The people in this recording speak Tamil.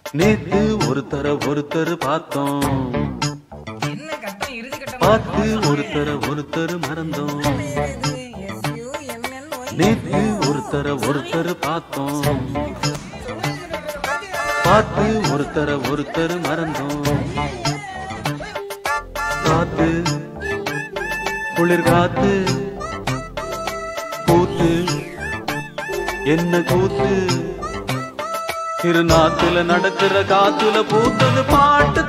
நேத்து ஒருத்தர ஒருத்தர் பார்த்தோம் என்ன கட்டம் இறுதி கட்டம் பார்த்து ஒருத்தர ஒருத்தர் மறந்தோம் நேத்து ஒருத்தர ஒருத்தர் பார்த்தோம் பார்த்து ஒருத்தர ஒருத்தர் மறந்தோம் காத்து குளிர் காத்து கூத்து என்ன கூத்து திருநாத்துல நடக்கிற காத்துல பூத்தது பாட்டு